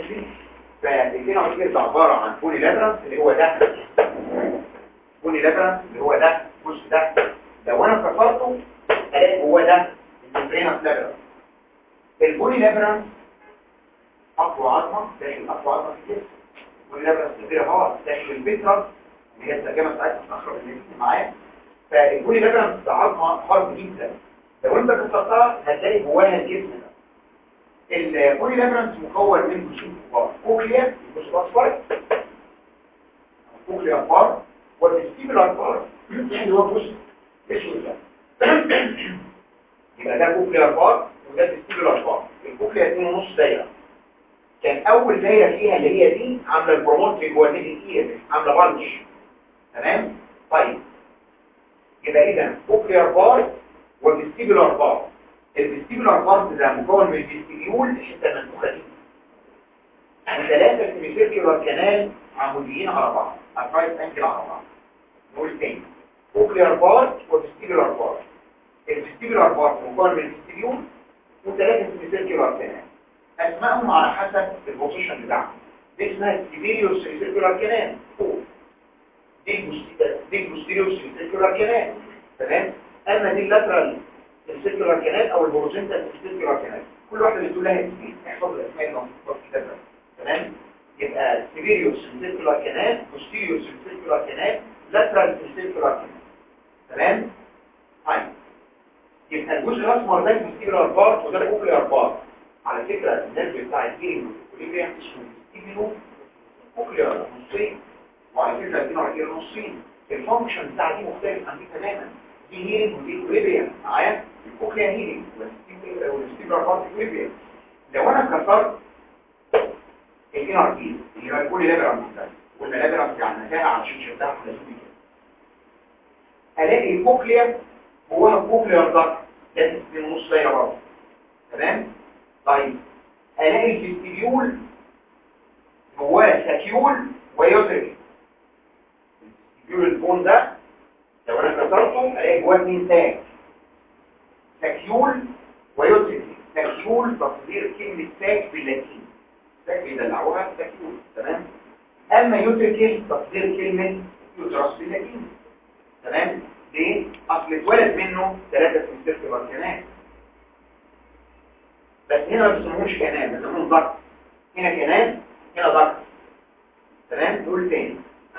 ماشي فالاثنين ارتكل ده عباره عن بولي لاترال اللي هو ده بولي لاترال اللي هو ده الجزء ده لو انا كسرته الاقي هو ده الممبرينس لاترال البولي لاترال اقوى عظمه داخل اقوى عظمه في الجسم البولي لاترال كبيره اهو داخل الفيترال اللي هي الترجمه بتاعتها الاخرى اللي معايا فالبولي لاترال ده عظمه هارد جدا لو انت كسرتها هتلاقي جواها الجسم ده البولي لابرانس مكون من جزئين كبار كوكليا الجزء الاصفر كوكليا بار والستيبلار بار يعني هو جزء اسود ده يبقى ده كوكليا بار وده الستيبلار بار الكوكليا اتنين ونص دايره كان اول دايره فيها اللي هي دي عامله البروموتري جوه النيدي اير عامله بانش تمام طيب يبقى اذا كوكليا بار والستيبلار بار الفيستيبولار بارت ده مكون من الفيستيبيول الحته المنفوخه دي ثلاثه سيميسيركيولار كانال عموديين على بعض الرايت انجل على بعض نقول تاني كوكليار بارت وفيستيبولار بارت الفيستيبولار بارت مكون من الفيستيبيول وثلاثه سيميسيركيولار كانال اسمائهم على حسب البوزيشن بتاعهم دي اسمها السيبيريور سيميسيركيولار كانال فوق دي البوستيريور سيميسيركيولار كانال تمام اما دي اللاترال السيركولار كانال او الهوريزونتال السيركولار كانال كل واحده بتقول لها اسمين احفظ الاسماء اللي موجوده في الكتاب تمام يبقى سيريوس سيركولار كانال بوستيريوس سيركولار كانال لاترال سيركولار كانال تمام طيب يبقى الجزء الاسمر ده السيركولار بارت وده الاوكليار بارت على فكره النيرف بتاع الجيرنج والكوليبريم اسمه ستيبينو اوكليار نصين وعلى فكره الاثنين على نصين الفانكشن بتاع دي مختلف عن دي تماما دي هيرنج ودي كوليبريم معايا الكوكليا هيرنج والستيبلر بارت كوليبريم لو انا كسرت الان ار تي اللي هو الكولي لابرام ده قلنا لابرام يعني نتاها عشان شفتها حلزوني كده الاقي الكوكليا جواها كوكليار ضغط لازم من نص دايره برضه تمام طيب الاقي الفيستيبيول جواه ساكيول ويوتريك الفيستيبيول البون ده لو انا كسرته الاقي جواه اثنين تاج ساكيول ويوتريك ساكيول تصدير كلمه تاج باللاتيني تاج بيدلعوها ساكيول تمام اما يوتريك تصدير كلمه يوترس باللاتيني تمام ليه اصل اتولد منه ثلاثه سنتير بركنات بس هنا ما بيسموهوش كنان بيسموهم ضغط هنا كنان هنا ضغط تمام نقول تاني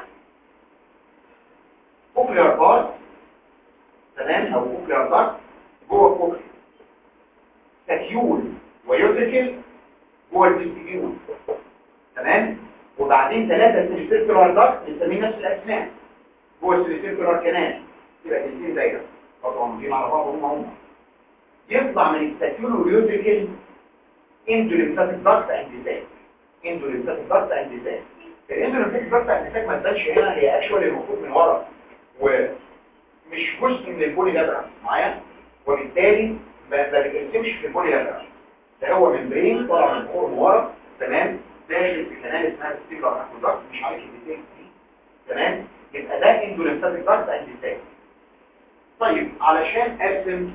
كوكليار بارت تمام او كوكليار ضغط جوه الكوكليا ساكيول ويوتريكل جوه الفيستيبيول تمام وبعدين ثلاثه سيركلر ضغط بنسميه نفس الاسماء جوه السيركلر كنال يبقى الاثنين دايره طبعا موجودين على بعض هم هم يطلع من الساكيول واليوتريكل اندوليمفاتيك ضغط انديزاج اندوليمفاتيك ضغط انديزاج الاندوليمفاتيك ضغط انديزاج ما تبانش هنا هي اكشوالي المفروض من ورا ومش جزء من البولي لابرا معايا وبالتالي ما ما بيتقسمش في البولي لابرا ده هو ممبرين طالع من فوق من ورا تمام داخل في قناه اسمها ستيكر اكوزاك مش عارف الديتيلز دي تمام يبقى ده اندوليمفاتيك ضغط انديزاج طيب علشان ارسم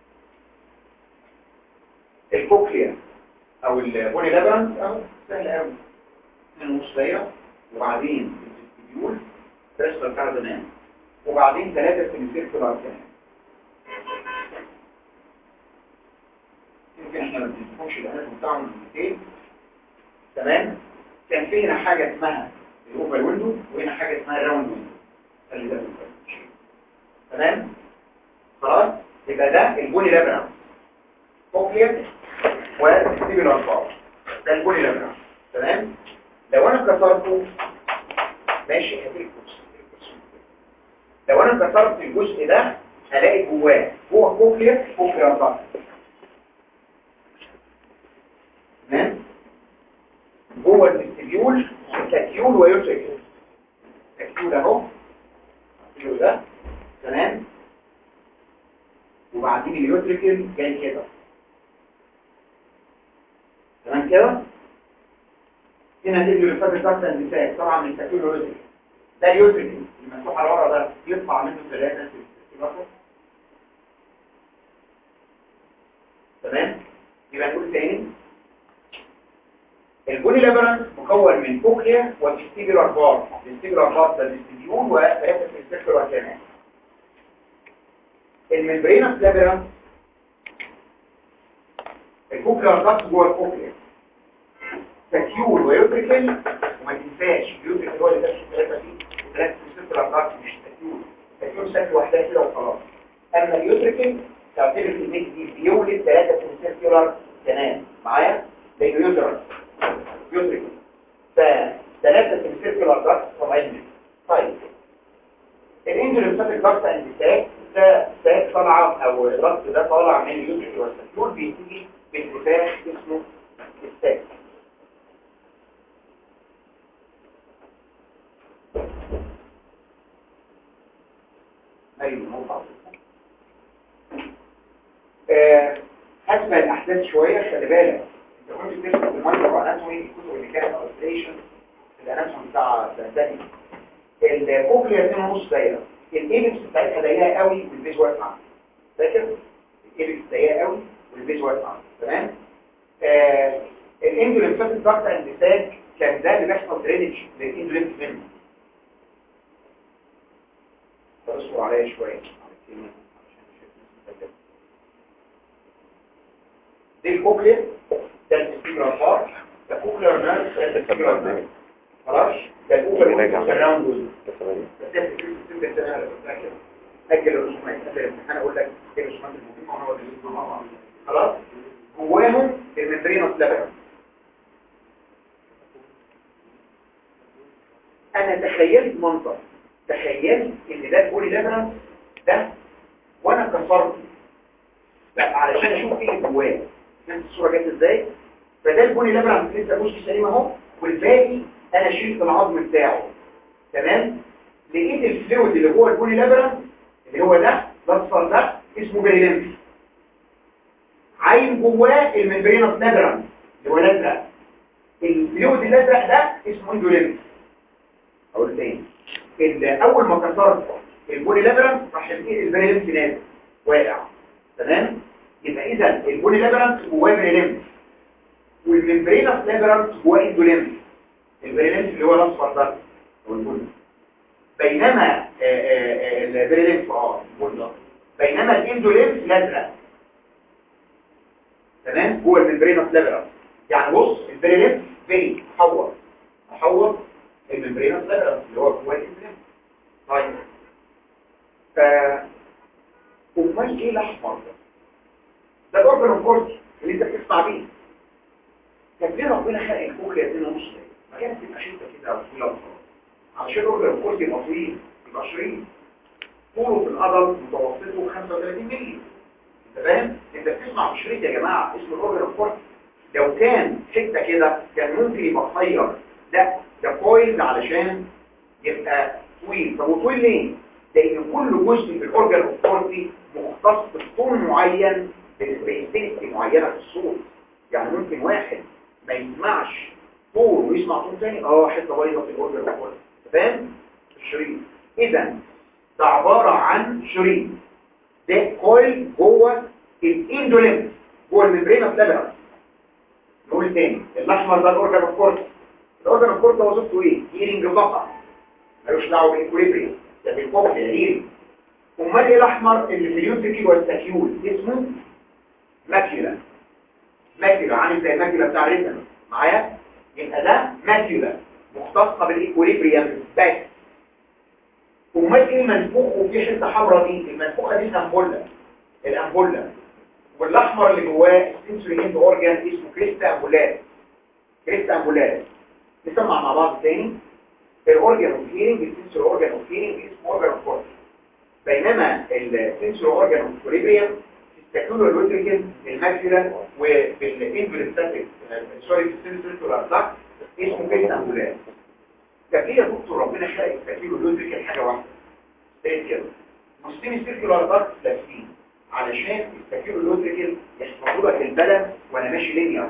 الكوكليا او البولي لابرانس اهو سهل قوي من نص دايره وبعدين الفيستيبيول رسمه بتاع زمان وبعدين ثلاثه سيميسيركلر كمان يمكن احنا ما بنفهمش الاناتوم بتاعهم بالديتيل تمام كان في هنا حاجه اسمها الاوفر ويندو وهنا حاجه اسمها الراوند ويندو اللي ده تمام خلاص يبقى ده البولي لابرانس كوكليا وستيبلر بار ده البولي لابرانس تمام لو انا كسرته ماشي هديك لو انا كسرت الجزء ده هلاقي جواه جوه كوكليا كوكليا بار تمام جوه الفيستيبيول كاتيول ويوتريكل كاتيول اهو الكاتيول ده تمام وبعدين اليوتريكل جاي كده تمام كده هنا دي اللي فاتت ضغط الانتفاع طبعا من التكوين اليوتريكل ده اليوتريكل المفتوح على ورا ده يطلع منه ثلاثه في تمام يبقى نقول تاني البوني لابرانس مكون من كوكليا وفيستيبولار بار فيستيبولار بار ده فيستيبيول وثلاثه فيستيبولار كمان الممبرينس لابرانس الكوكليا ضغط جوه الكوكليا تكيول ويوتريكل وما تنساش اليوتريكل هو اللي تمشي ثلاثه فيه ثلاثه فيستيبولار ضغط مش تكيول تكيول سكر واحده كده وخلاص اما اليوتريكل تعتبر الكميه دي بيولد ثلاثه فيستيبولار كمان معايا لانه يوتريكل يدرك فثلاثة سيركلر داكت طبعين طيب الاندوليمفاتيك داكت انتساك ده ساك طالعة او الداكت ده طالع من اليوتريك والسكيول بيتيجي بانتفاخ اسمه الساك ايوه موقع آه حسب الاحداث شوية خلي بالك لو كنت بتكتب المايكرو اناتومي الكتب اللي كانت اوستريشن الاناتومي بتاع الثاني الكوكليا 2 ونص دايره الايبكس بتاعتها ضيقه قوي والبيز واسعه فاكر الايبكس ضيقه قوي والبيز واسعه تمام آه الاندوليمفاتيك داكت اندساج كان ده اللي بيحصل درينج للاندوليمف منه اصبر عليا شويه دي الكوكليا ده الاستيمرار بار ده كوكلير نيرف ده الاستيمرار نيرف خلاص ده الكوكلير سراوند ويز بس انت كنت سنه كده اجل الرسومات قبل الامتحان اقول لك ايه الرسومات المهمه وهو اللي مع بعض خلاص جواهم الممبرينوس لابرانس انا تخيلت منظر تخيلت ان ده البولي لابرانس ده وانا كسرته لا علشان اشوف ايه جواه نفس الصوره جت ازاي فده البوني لابرانس لسه مش سليم اهو والباقي انا شلت العظم بتاعه تمام لقيت الفلويد اللي جوه البوني لابرانس اللي هو ده الاصفر ده اسمه بريلمفي عايم جواه الممبرينوس لابرانس اللي هو الازرق الفلويد الازرق ده اسمه اندوليمفي اقول تاني اول ما كسرت البوني لابرانس راح البريلمفي نازل واقع تمام يبقى اذا البوني لابرانس جواه بريلمف والممبرينس لابرانس جواه اندوليمف البريلمف اللي هو الاصفر ده هو البوني بينما البريلمف اه البوني ده بينما الاندوليمف الازرق تمام جوه الممبرينس لابرانس يعني بص البريلمف بي حور حور الممبرينس لابرانس اللي هو جواه الاندوليمف طيب ف امال ايه الاحمر ده ده الاورجن الكورتي اللي انت بتسمع بيه كان ليه ربنا خلق الكوكليا دي نص ما كانت تبقى شده كده او طويله وخلاص عشان الاورجن الكورتي يبقى طويل يبقى 20 طوله في القدم متوسطه 35 مللي انت فاهم انت بتسمع في شريط يا جماعه اسمه الاورجن الكورتي لو كان حته كده كان ممكن يبقى قصير لا ده كويل علشان يبقى طويل طب وطويل ليه لان كل جزء في الاورجن الكورتي مختص بطول معين بانتنسي معينة في الصوت يعني ممكن واحد ما يسمعش طول ويسمع طول تاني اه حته بيضه في الاورجن الاول فاهم الشريط اذا ده عباره عن شريط ده كويل جوه الاندوليمف جوه الممبرينا بلابرانس نقول تاني الاحمر ده الاورجن اوف كورت الاورجن اوف كورت ده وظيفته ايه هيرنج فقط ملوش دعوه بالاكوليبريم ده بالكوكليا هيرنج امال ايه الاحمر اللي في اليوتيكي والساكيول اسمه ماكيولا ماكيولا عامل زي الماكيولا بتاع الريتنا معايا يبقى ده ماكيولا مختصه بالايكوليبريم بس امال ايه المنفوخ وفي حته حمراء دي المنفوخه دي الامبولا الامبولا والاحمر اللي جواه السنسوري اند اورجان اسمه كريستا امبولاريس كريستا امبولاريس نسمع مع بعض تاني الاورجان اوف هيرنج السنسوري اورجان اوف هيرنج اسمه اورجان اوف كورس بينما السنسوري اورجان اوف كوليبريم تكتولو الوتريكل الماكيولا وبالانفلستاتيك سوري في السنسوري داكت اسمه كريستا امبولاريس طب ليه يا دكتور ربنا خلق التكتولو الوتريكل حاجه واحده ايه كده مسلمي السيركولار داكت لابسين علشان التكير اللوتريكل يحفظوا لك البالانس وانا ماشي لينير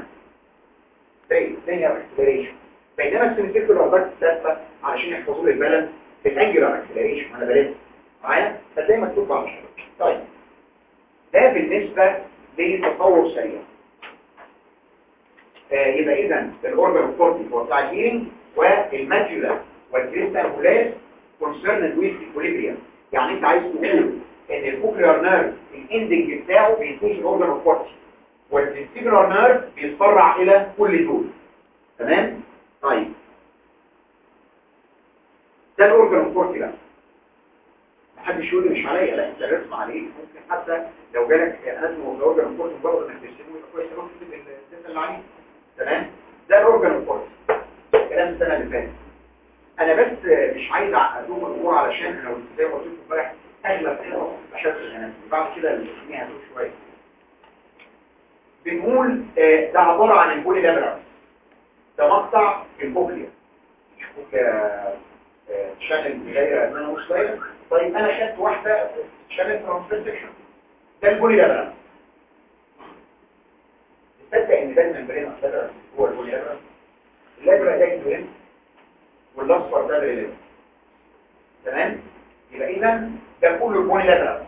زي لينير اكسلريشن بينما السيمتريكولار داكت ثابته علشان يحفظوا لي البالانس في الانجلر اكسلريشن وانا بلف معايا فزي ما مكتوب على الشبكه طيب ده بالنسبه للتطور سريع آه يبقى اذا الاورجن اوف كورتي هو بتاع الهيرنج والماكيولا والكريستال مولاس كونسيرند ويز ايكوليبريم يعني انت عايز تقول ان الكوكليار نيرف الاندنج بتاعه بينتهي في الاورجن اوف كورتي والفيستيبولار نيرف بيتفرع الى كل دول تمام طيب ده الاورجن اوف كورتي بقى محدش يقول لي مش عليا لا انت الرسم عليك ممكن حتى لو جالك اناتومي اوف اورجن اوف كورتي مجرد انك ترسمه يبقى كويس قوي تكتب الداتا اللي عليه تمام ده الاورجن اوف كورتي الكلام السنه اللي فاتت انا بس مش عايز ادوم الامور علشان انا قلت زي ما قلت لكم امبارح اغلب كده اشد الاناتومي بعد كده الدنيا هتدوم شويه بنقول آه، ده عباره عن البولي لابرا ده مقطع في البوكليا البوكليا شانل دايره ما مش دايره طيب انا خدت واحده شانل ترانسفيكشن ده البولي لابرا تصدق ان ده الممبرين اصلا هو البولي لابرا اللابرا ده الجوين والاصفر ده بريلين تمام يبقى اذا ده كله البولي لابرا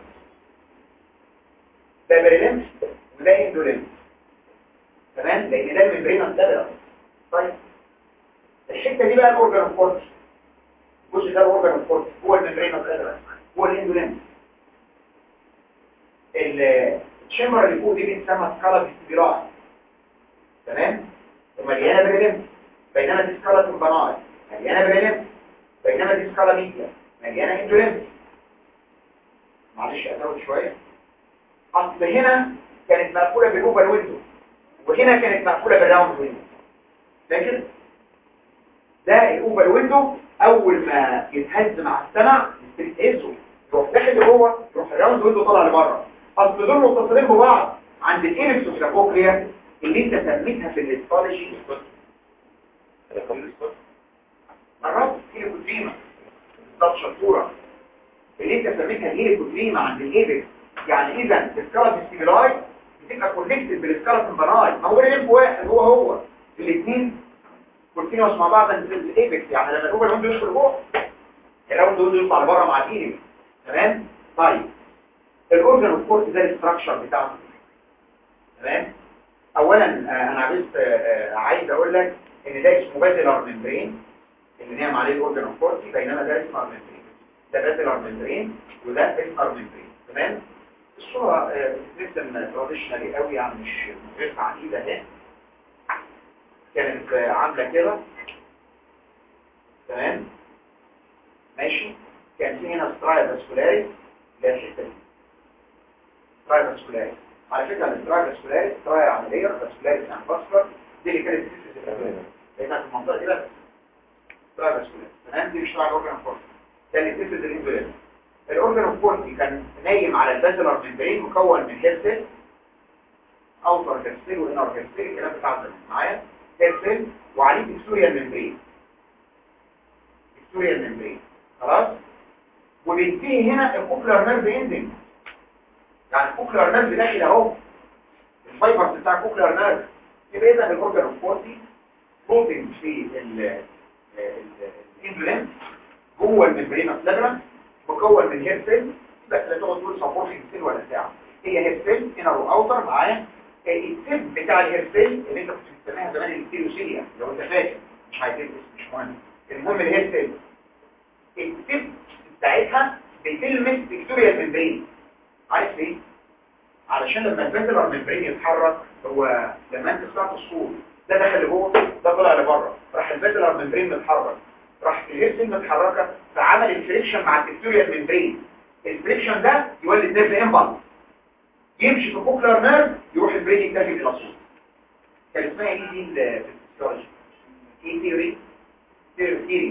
ده بريلين وده اندولين تمام لان ده الممبرين اصلا طيب الحته دي بقى الاورجان اوف كورتي الجزء ده الاورجان اوف كورتي هو الممبرين اصلا هو الاندولين الشمبر اللي فوق دي بتسمى سكالا فيستيبيلاي تمام ومليانه بريلين بينما دي سكالا تمباناي مليانه بريلين بينما دي سكالا ميديا مليانه اندولين معلش ازود شويه اصل هنا كانت مقفوله بالاوبن ويندو وهنا كانت مقفوله بالراوند ويندو فاكر ده الاوبن ويندو اول ما يتهز مع السمع يتهزه يروح داخل لجوه يروح الراوند ويندو طالع لبره اصل دول متصلين ببعض عند الايبسوسكوكليا اللي انت سميتها في الاستولوجي قربت هيليكوتريما بالظبط شطوره اللي انت سميتها الهيليكوتريما عند الايبكس يعني اذا السكالا ستيبلاي بتبقى كونكتد بالسكالا تمبراي ما هو الليمف واحد هو هو الاثنين كونتينوس مع بعض عند الايبكس يعني لما الاوبن ويندو يدخل جوه الراوند ويندو يطلع لبره مع الايبكس تمام طيب الاورجن اوف كورس ده الاستراكشر بتاعه تمام اولا آه، انا عايز آه، آه، عايز اقول لك ان ده اسمه بازلر ممبرين اللي نعم عليه الاورجن اوف كورس بينما ده اسمه ممبرين ده بازلر ممبرين وده اسمر ممبرين تمام الصوره بتترسم تراديشنالي قوي يعني مش من غير تعقيد اهي كانت آه، عامله كده تمام ماشي كان في هنا سترايا فاسكولاري اللي هي الحته دي سترايا فاسكولاري على فكره السترايا فاسكولاري سترايا عمليه فاسكولاري يعني فاسكولار دي اللي كانت بتسس الأمام. لانها في المنطقه دي بس سترايا فاسكولاري تمام دي مش تبع الاورجن اوف كورتي كان اللي بتسس الانسولين الاورجن اوف كورتي كان نايم على البازلر ممبرين مكون من هير سيل اوتر هير سيل وانر هير سيل الكلام بتاع زمان معايا هير سيل وعليه بكتوريال ممبرين بكتوريال ممبرين خلاص وبينتهي هنا الكوكلر نيرف اندنج يعني الكوكلر نيرف داخل اهو الفايبرز بتاع الكوكلر نيرف يبقى اذا الاورجن اوف كورتي بروتين في الاندولين جوه الممبرين لابرانت مكون من هير سيل بس لا تقعد تقول سبورتنج سيل ولا بتاع هي هير سيل انر واوتر معايا السيل بتاع الهير سيل اللي انت كنت بتسميها زمان الكيلوسيليا لو انت فاكر مش عايز اسم مش مهم المهم الهير سيل السيل بتاعتها بتلمس فيكتوريا ممبرين عارف ليه؟ علشان لما الفنترال ممبرين يتحرك هو لما انت سمعت الصوت ده دخل لجوه ده طلع لبره راح الفنترال ممبرين متحرك راح الهيرسين متحركه فعمل الفريكشن مع الفيكتوريا ممبرين الفريكشن ده يولد نيرف امبلس يمشي في كوكلر نيرف يروح البرين يتجه الى الصوت كان اسمها ايه دي الفسيولوجي ايه ثيوري ثيوري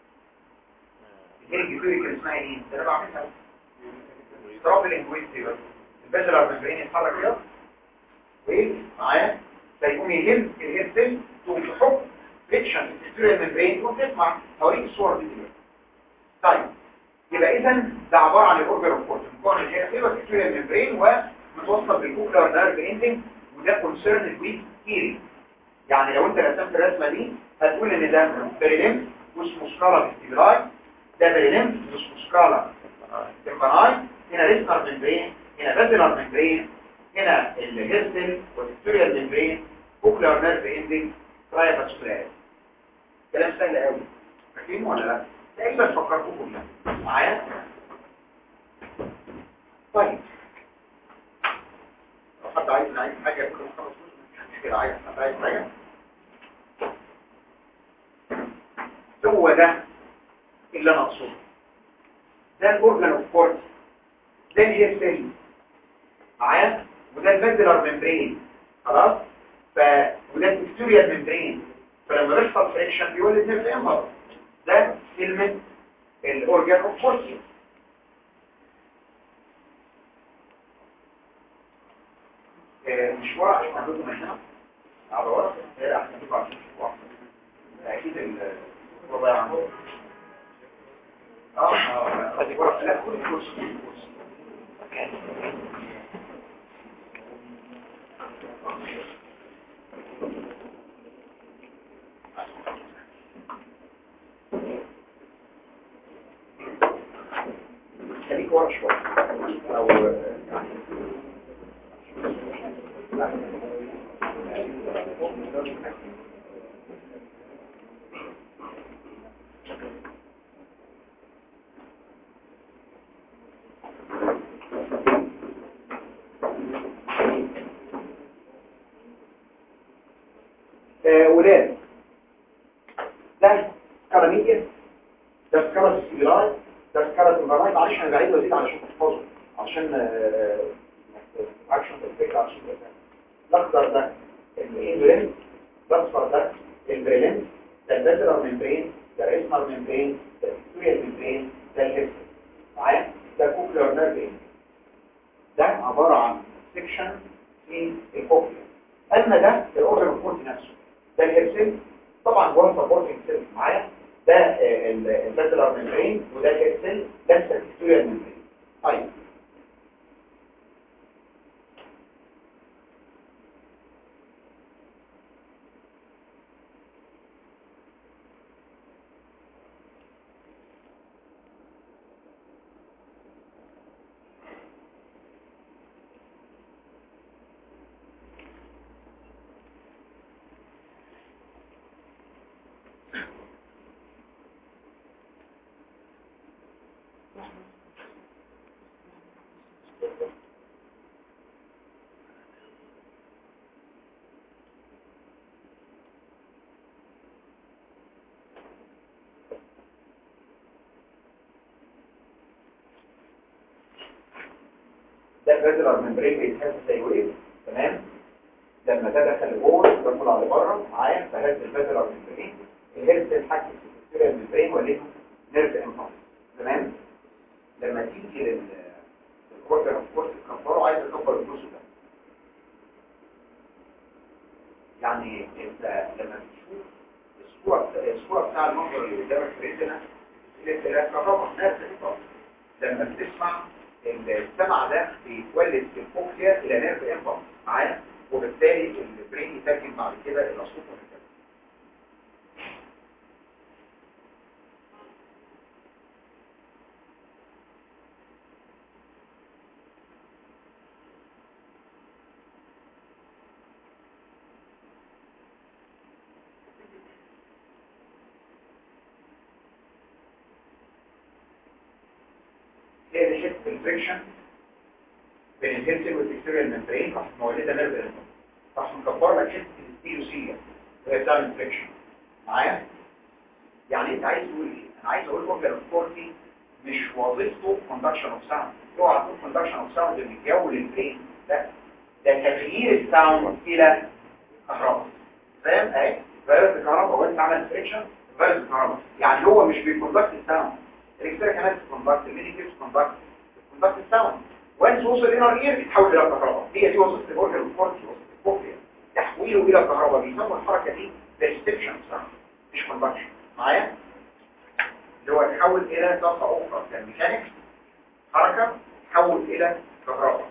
الهيرنج ثيوري كان اسمها ايه ده انا بعملها اضطراب الانجويستي بس البازلر ممبرين يتحرك كده وايه معايا فيقوم يهم الهير سيل تقوم تحط فريكشن في الفيكتوريا ممبرين تقوم تسمع هوريك الصور دي دلوقتي طيب يبقى اذا ده عباره عن الاورجن اوف كورتين مكون الهير سيل والفيكتوريا ممبرين ومتوصل بالكوكلر نيرف اندنج وده كونسيرن ويز هيرنج يعني لو انت رسمت الرسمه دي هتقول ان ده بريلم واسمه سكالا فيستيبلاي ده بريلم واسمه سكالا تمباناي هنا ريسنر ممبرين هنا بازلر ممبرين هنا الهيرسل والفيكتوريال ممبرين كوكلير نيرف اندنج ترايفاسكولار كلام سهل قوي فاكرين ولا لا تقريبا فكرتكم كلها معايا طيب لو حد عايز نعيد حاجه يكون خلاص مش مشكله عايز حد عايز حاجه هو ده اللي انا اقصده ده الاورجان اوف كورت ده الهير سيل معايا وده الفيزلر ممبرين خلاص ف وده التكتوريال ممبرين فلما بيحصل فريكشن بيولد نيرف امبر ده كلمه الاورجان اوف كورت مش ورا عشان عندكم هنا على ورا لا احنا بنبقى عشان ورا اكيد الوضع عنده اه اه ادي ورا لا كل كورس كل كورس خليك ورا شويه او يعني ولاد ده كراميديا ده سكارة السيلاي ده سكارة المراي معلش انا بعيد وزيد علشان تحفظه عشان اكشن الفكرة عشان الاخضر ده الاندولين الاصفر ده البريلين ده البازلر ممبرين ده الاسمر ممبرين ده الفيكتوريال ممبرين ده الليفت معايا ده كوكلير نيرف ده عبارة عن سيكشن في الكوكلير اما ده الاورجن كورت نفسه ده الهيرسل طبعا جوه سبورتنج سيل معايا ده البازلر ممبرين وده الهيرسل ده الفيكتوريال ممبرين طيب ده الفيزلر ممبرين بيتهز زي ويف تمام لما ده دخل جوه يدخل على بره معايا فهز الفيزلر ممبرين الهيرس الحكي في الفيزلر ممبرين وليه نيرف امبلس تمام لما تيجي لل الكورتر اوف كورس تكبره عايز تكبر الجزء ده يعني انت لما بتشوف الصوره الصوره بتاع المنظر اللي قدامك في ريتنا الثلاث كهرباء نيرف امبلس لما بتسمع السمع ده بيتولد في الكوكليا الى نيرف امبلس معايا وبالتالي البرين يترجم بعد كده الى صوت وهكذا هي دي حته الفريكشن بين الهيرسل والاكستيريال ممبرين راح مولده نيرف امبلس راح مكبر لك حته الستيلوسيه وهي بتعمل فريكشن معايا يعني انت عايز تقول ايه انا عايز اقول لك الكورتي مش وظيفته كوندكشن اوف ساوند اوعى تقول كوندكشن اوف ساوند من الجو للبرين لا ده تغيير الساوند الى كهرباء فاهم اهي فيروس الكهرباء وانت عمل فريكشن فيروس الكهرباء يعني هو مش بيكوندكت الساوند الاكسترا كانت كوندكت الميديكيف كوندكت كوندكت الساوند وانس وصل الانر اير بيتحول الى كهرباء هي دي وظيفه الاورجن الكورتي وظيفه الكوكليا تحويله الى كهرباء بيسموا الحركه دي ريستكشن ساوند مش كوندكشن معايا اللي هو يتحول الى طاقه اخرى كالميكانيكس حركه تحول الى كهرباء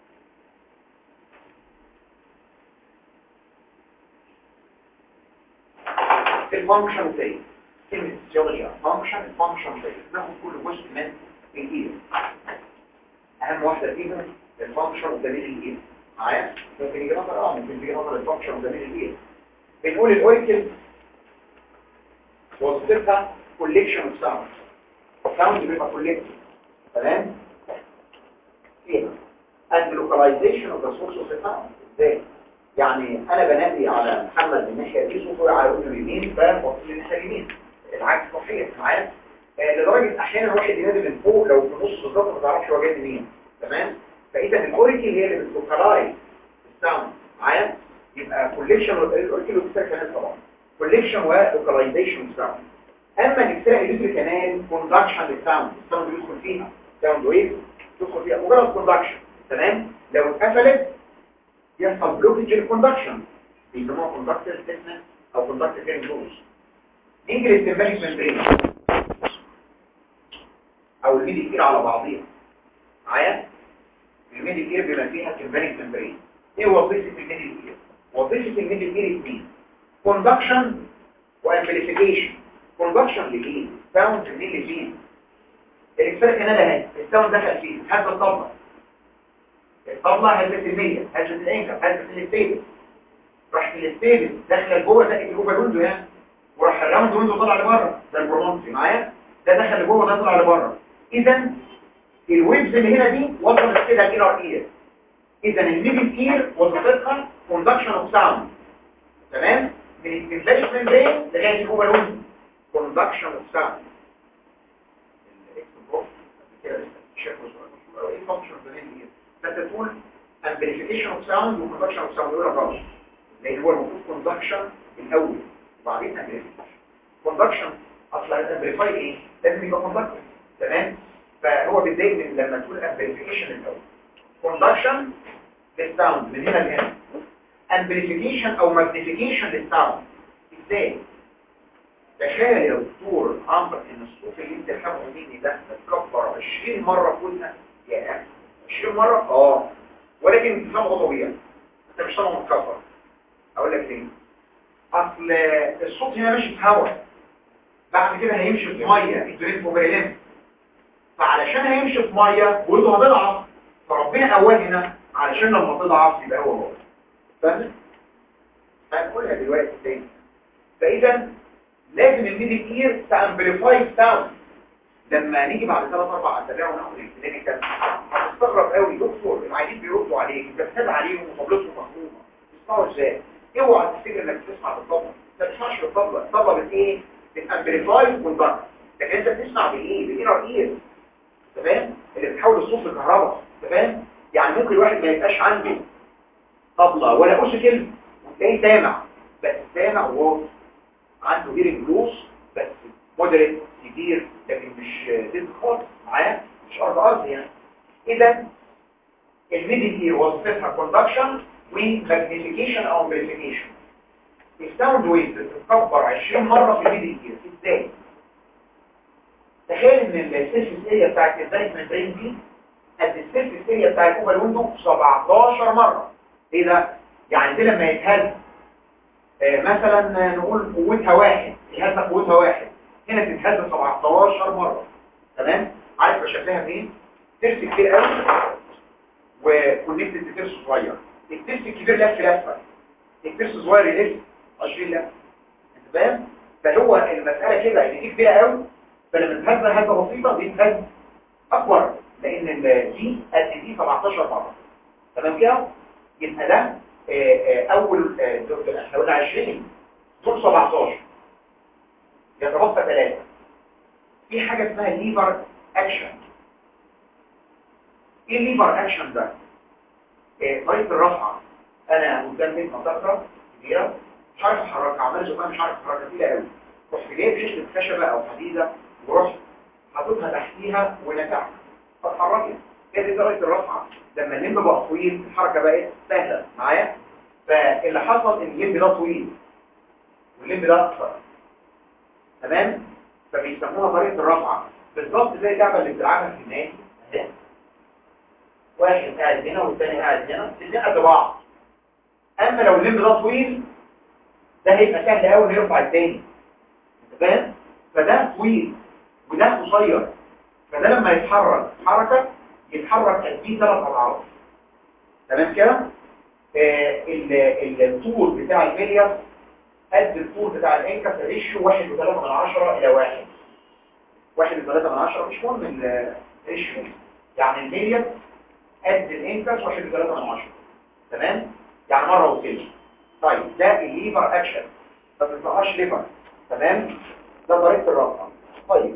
الفانكشن زي كلمه فيزيولوجيا فانكشن الفانكشن زي ناخد كل جزء من الايد اهم واحده فيهم الفانكشن ده من الايد معايا ممكن يجي نظر اه ممكن يجي نظر الفانكشن ده من الايه بنقول الاوريكل وظيفتها كوليكشن اوف ساوند ساوند بيبقى كوليكشن تمام فيها and localization of the source of the sound ازاي يعني انا بنادي على محمد من الناحيه دي صوته على اذنه اليمين فبص للناحيه اليمين العكس صحيح معايا آه لدرجه احيانا الواحد ينادي من فوق لو في النص بالظبط ما تعرفش هو جاي منين تمام فاذا الاوريكل هي اللي بتلوكلايز الساوند معايا يبقى كوليكشن الاوريكل والسير كانال طبعا كوليكشن ولوكاليزيشن ساوند اما الاكسترا الكتريك كانال كوندكشن للساوند الساوند بيدخل فيها ساوند ويف تدخل فيها مجرد كوندكشن تمام لو اتقفلت يحصل بلوكج للكوندكشن بيسموها كوندكتور ستيفنس او كوندكتور هيرنج لوز نيجي للسيمباليك ممبرين او الميدي كتير على بعضيها معايا الميدي كتير بما فيها سيمباليك ممبرين ايه وظيفه الميدي كتير وظيفه الميدي كتير اثنين كوندكشن وامبليفيكيشن كوندكشن لمين ساوند منين لفين الاكسبرت كانال اهي الساوند دخل فيه هذا الطبله الطبله هزت المية هزت الانكر هزت الاستيبل راح الاستيبل داخله لجوه زي الجوه الويندو يعني وراح الراوند ويندو طلع لبره ده البرونسي معايا ده دخل لجوه ده طلع لبره اذا الويبز اللي هنا دي وصلت كده الانر اير اذا الميدل اير وظيفتها كوندكشن اوف ساوند تمام من السمبليك ممبرين لغايه جوه الويندو كوندكشن اوف ساوند الاكس بروف كده لسه شافوا ايه فانكشن ده فانت تقول amplification of sound و conduction of sound دول غلط لان هو المفروض conduction الاول وبعدين amplification conduction اصلا الامبليفاي ايه لازم يبقى conductor تمام فهو بيتضايق من لما تقول amplification الاول conduction للساوند من هنا لهنا amplification او magnification للساوند ازاي تخيل يا دكتور عمرو ان الصوت اللي انت سامعه مني ده متكبر 20 مره في ودنك يا اخي 20 مرة اه ولكن سمعه طبيعي انت مش سمعه متكبر اقول لك ليه اصل الصوت هنا ماشي في هواء بعد كده هيمشي في ميه الدريس موبايلين فعلشان هيمشي في ميه ويده هتضعف فربنا قواه هنا علشان لما تضعف يبقى هو هو فاهم هنقولها دلوقتي تاني فاذا لازم الميدل اير تامبليفاي ساوند لما نيجي بعد ثلاث اربع اسابيع وناخد الكلينيكال هتستغرب قوي دكتور العيانين بيردوا عليك انت بتسال عليهم وطبلتهم مفهومه تسمعوا ازاي اوعى تفتكر انك بتسمع بالطبله انت ما بتسمعش بالطبله الطبله بت ايه بتامبليفاي كوندكت لكن انت بتسمع بايه بالانر اير تمام اللي بتحول الصوت لكهرباء تمام يعني ممكن الواحد ما يبقاش عنده طبله ولا اوسيكل وتلاقيه سامع بس سامع وواضح عنده هيرنج لوس بس مودريت كبير لكن مش ديد خالص معايا مش ارض ارض يعني اذا الميدل اير وظيفتها كوندكشن وماجنيفيكيشن او امبليفيكيشن الساوند ويف بتتكبر 20 مره في الميدل اير ازاي تخيل ان السيرفيس اريا بتاعت البانك ممبرين دي قد السيرفيس اريا بتاع الكوبا الويندو 17 مره ايه ده يعني دي لما يتهز آه مثلا نقول قوتها واحد الهزه قوتها واحد هنا تتهز 17 مرة تمام عارف شكلها فين ترس كتير قوي وكونكتد بترس صغير الترس الكبير لف لفه الترس الصغير يلف 20 لفه انت فاهم فهو المساله كده ان دي كبيره قوي فلما تهز هزه بسيطه دي تهز اكبر لان دي قد دي 17 مره تمام كده يبقى ده اول احنا قلنا 20 دول 17 يتبقى ثلاثة في حاجة اسمها ليفر اكشن ايه الليفر اكشن ده إيه طريقة الرفعة انا قدام بيت مطفرة كبيرة مش عارف احركها عمال زقها مش عارف احركها تقيلة قوي رحت جايب شكل خشبة او حديدة ورحت حاططها تحتيها ونفعها فاتحركت هي دي طريقة الرفعة لما الليمب بقى طويل الحركة بقت سهلة معايا فاللي حصل ان الليمب ده طويل والليمب ده اقصر تمام فبيسموها طريقة الرفعة بالظبط زي اللعبة اللي بتلعبها في النادي واحد قاعد هنا والثاني قاعد هنا الاثنين قد بعض اما لو الليمب ده طويل ده هيبقى سهل قوي انه يرفع الثاني انت فاهم فده طويل وده قصير فده لما يتحرك حركة يتحرك قد ثلاث اضعاف تمام كده آه، ال- الطول بتاع المليار قد الطول بتاع الانكس ريشيو 1 و3 من 10 الى 1 1 و3 من 10 مش مهم الريشيو يعني المليار قد الانكس 1 و3 من 10 تمام يعني مره وثلث طيب ده الليفر اكشن ما بنطلعهاش ليفر تمام ده طريقه الرفع طيب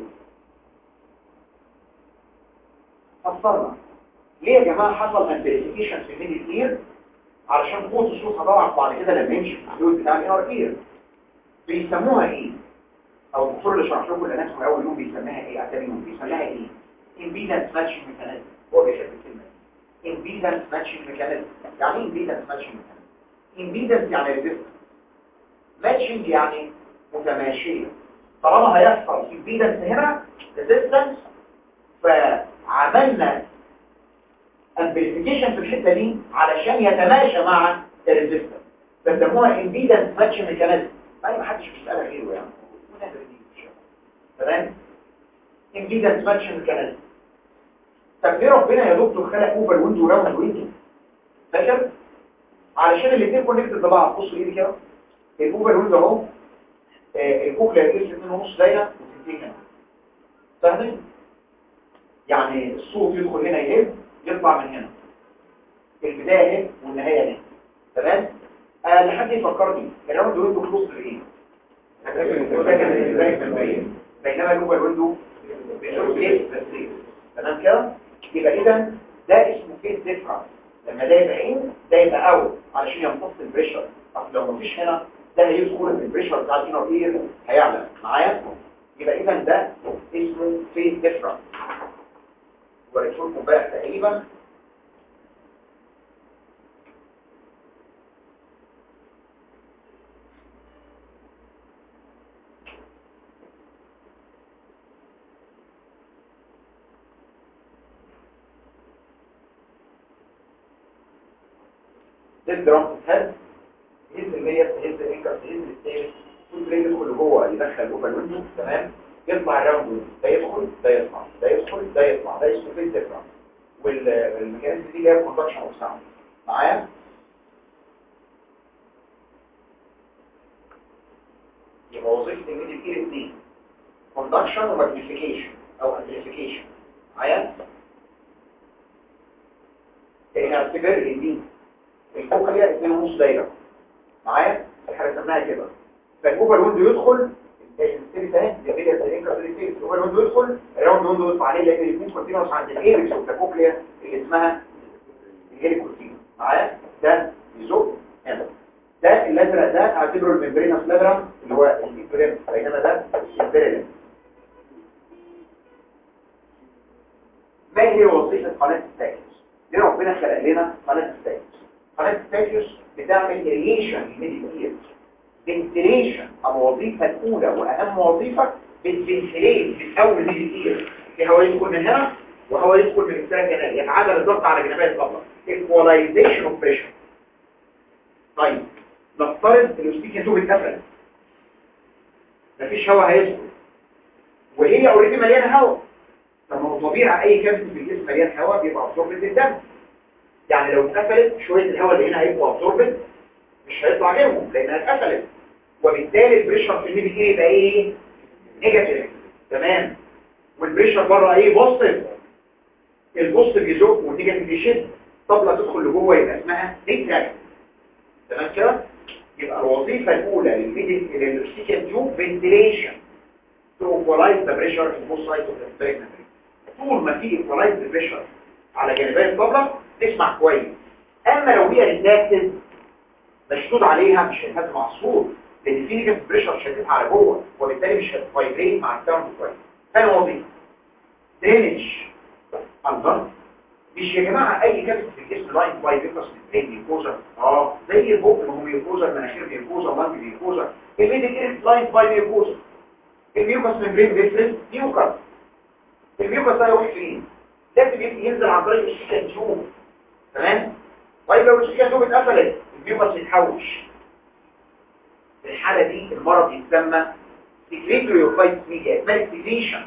فسرنا ليه يا جماعه حصل امبليفيكيشن في الميدل اير علشان قوه الصوت هتضعف بعد كده لما يمشي في الفلويد بتاع الانر اير بيسموها ايه او الدكتور اللي شرح لكم الاناتومي اول يوم بيسميها ايه اعتبروا بيسميها ايه امبيدنس ماتشنج ميكانيزم هو بيحب الكلمه دي امبيدنس ماتشنج ميكانيزم يعني ايه امبيدنس ماتشنج ميكانيزم امبيدنس يعني ريزيستنس ماتشنج يعني متماشيه طالما هيحصل امبيدنس هنا ريزيستنس فعملنا امبليفيكيشن في الحته دي علشان يتماشى مع الريزيستنس فسموها امبيدنس ماتش ميكانيزم يعني ما حدش بيسالها غيره يعني ونقدر دي إن شاء الله. تمام امبيدنس ماتش ميكانيزم طب ليه ربنا يا دكتور خلق اوفر ويندو وراوند ويندو فاكر علشان الاثنين كونكتد ببعض بصوا ايدي كده الاوفر ويندو اهو آه، الكوكلة يقيس 2.5 دايره وتنتهي هنا فاهمين يعني الصوت يدخل هنا يهب يطلع من هنا البدايه هنا والنهايه هنا تمام آه لحد يفكرني الراوند ويندو كلوز بايه ده كان ازاي في البرين بينما الاوفر ويندو بيشوف ليه بس ليه تمام كده يبقى اذا ده اسمه فيس ديفرنس لما ده يبقى ان ده يبقى اوت علشان يمتص البريشر اصل لو مفيش هنا ده هيدخل البريشر بتاع الانر اير هيعلى معايا يبقى اذا ده اسمه فيس ديفرنس وريته لكم امبارح تقريبا ده الدرام هيد هيز المية هيز الانكر هيز الستيل كل ده يدخل جوه يدخل جوه الويندو تمام يطلع الراوند ويندو ده يدخل ده يطلع ده يدخل ده يطلع ده اسمه فيز ديفرنس والميكانيزم دي جايه كوندكشن اوف ساوند معايا يبقى وظيفه الميدل اير دي كوندكشن وماجنيفيكيشن او امبليفيكيشن معايا احنا هنفتكر ان دي الكوكا ليها اتنين ونص دايره معايا احنا رسمناها كده فالكوكا الويندو يدخل الستيري تاني دي بيليا تانيكا ستيري الكوكا الويندو يدخل الراوند ويندو يطلع عليه لان الاثنين كونتينوس عند الايركس والكوكليا اللي اسمها الهيليكوتين معايا ده يزق هنا ده الازرق ده اعتبره الممبرينس لابرام اللي هو الانفريم بينما ده البيريلم ما هي وظيفه قناه التاكس ليه ربنا خلق لنا قناه التاكس قناه التاكس بتعمل ريليشن للميدل اير فنتليشن او الوظيفه الاولى واهم وظيفه بتفنتليت بتحول الميدل اير في هواء يدخل من هنا وهواء يدخل من السيره الجناليه يتعادل الضغط على جنبات الطبله ايكواليزيشن اوف بريشر طيب نفترض ان الستيكن توب اتقفل مفيش هواء هيدخل وهي اوريدي مليانه هواء طب ما هو طبيعي اي كبد في الجسم مليان هواء بيبقى ابسوربت الدم يعني لو اتقفلت شويه الهواء اللي هنا هيبقوا ابسوربت مش هيطلع غيرهم لانها اتقفلت وبالتالي البريشر في الميدل ايه يبقى ايه نيجاتيف تمام والبريشر بره ايه بوزيتيف البوزيتيف يزق والنيجاتيف يشد طبله تدخل لجوه يبقى اسمها نيجاتيف تمام كده يبقى الوظيفه الاولى للميدل للسيكن تيوب فنتيليشن to equalize the pressure in both sides of the respiratory طول ما في equalize the pressure على جانبي الطبلة تسمع كويس اما لو هي ريتاكتد مشدود عليها مش هتهز مع الصوت لان في نيجاتيف بريشر شديد على جوه وبالتالي مش هتفايبريت مع الساوند كويس ثاني وظيفه درينج الله مش يا جماعه اي كابت في الجسم لاين فايبرس من ميكوزا اه زي البق ما هو ميكوزا المناخير ميكوزا اللنج ميكوزا الميدل اير لاين باي ميكوزا الميوكس ممبرين بيفرز ميوكس الميوكس ده يروح فين لازم ينزل عن طريق السكن تيوب تمام طيب لو السكن تيوب اتقفلت الميوكس يتحوش في الحاله دي المرض يتسمى سكريتوريوفايتس ميديا اسمها سكريشن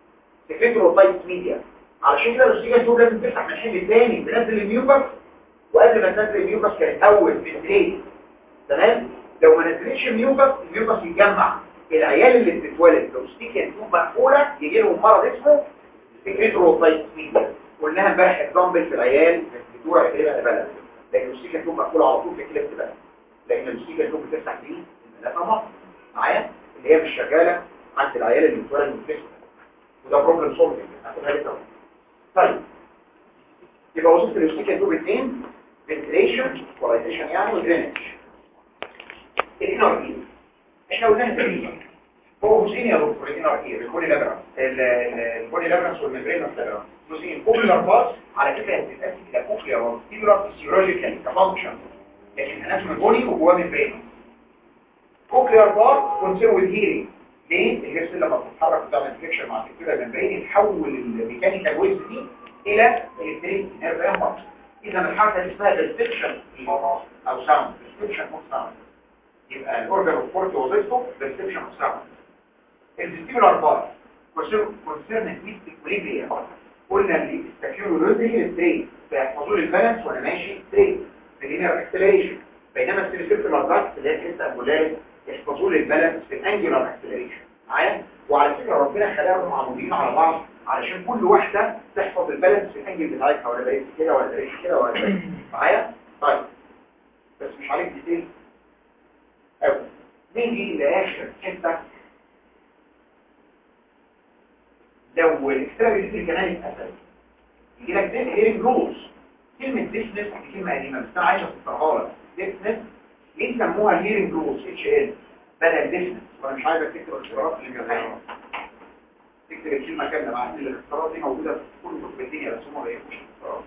سكريتوريوفايتس ميديا علشان كده السكن تيوب لازم تفتح من حل تاني تنزل الميوكس وقبل ما تنزل الميوكس كانت اول فنتريت تمام لو ما نزلتش الميوكس الميوكس يتجمع العيال اللي بتتولد لو ستيكن توب مقفوله يجي لهم مرض اسمه سكريتروتايتميا قلناها امبارح اكزامبل في العيال بتوع كليبس بلد لكن الستيكن توب مقفوله على طول في كليبس بلد لان الستيكن توب بتفتح دي الملافه مصر معايا اللي هي مش شغاله عند العيال اللي بتتولد من كليبس وده بروبلم سولفنج هتبقى لسه طيب يبقى وظيفه الاستيكن توب اثنين فنتريشن بولايزيشن يعني ودرينج الانر اير احنا قلناها تقريبا هو جزئين يا دكتور الانر اير البولي لابرانس البولي لابرانس والممبرين لابرانس جزئين كوكلير باس على فكره هتتقسم الى كوكلير وفيبرال فيسيولوجيكال كفانكشن لكن اناتومي بولي وجواه ممبرين كوكلير بار كونسير وذ هيرنج ليه؟ الجسم لما بتتحرك بتعمل انفكشن مع الكتيبه الممبرين يحول الميكانيكال ويز دي الى الكتريك نيرف امبلس اذا الحركه دي اسمها ريستكشن او ساوند ريستكشن اوف ساوند يبقى الاورجن اوف كورت وظيفته ريستكشن اوف ساوند الفيستيبولار بار كونسيرن ويز اكوليبريم قلنا اللي السكيورولوجي ستريت فيحفظوا لي البالانس وانا ماشي ستريت في اللينير اكسلريشن بينما السيركلر داكت اللي هي لسه امبولاري يحفظوا لي البالانس في الانجلر اكسلريشن معايا وعلى فكره ربنا خلاهم عمودين على بعض علشان كل واحده تحفظ البالانس في الانجل بتاعتها ولا بقيت كده ولا بقيت كده ولا بقيت معايا طيب بس مش عليك ديتيل قوي نيجي لاخر حته لو الاكسترابيليتي كمان اتقفل يجي لك ديل هيرنج روز كلمه ديسنس دي كلمه قديمه بس انا عايز افسرها لك ديسنس ليه سموها هيرنج روز اتش ال بدل ديسنس وانا مش عايز اكتب الاختيارات اللي جايه تكتب الكلمه كامله مع ان الاختيارات دي موجوده في كل كتب الدنيا بس هم ما بيقولوش الاختيارات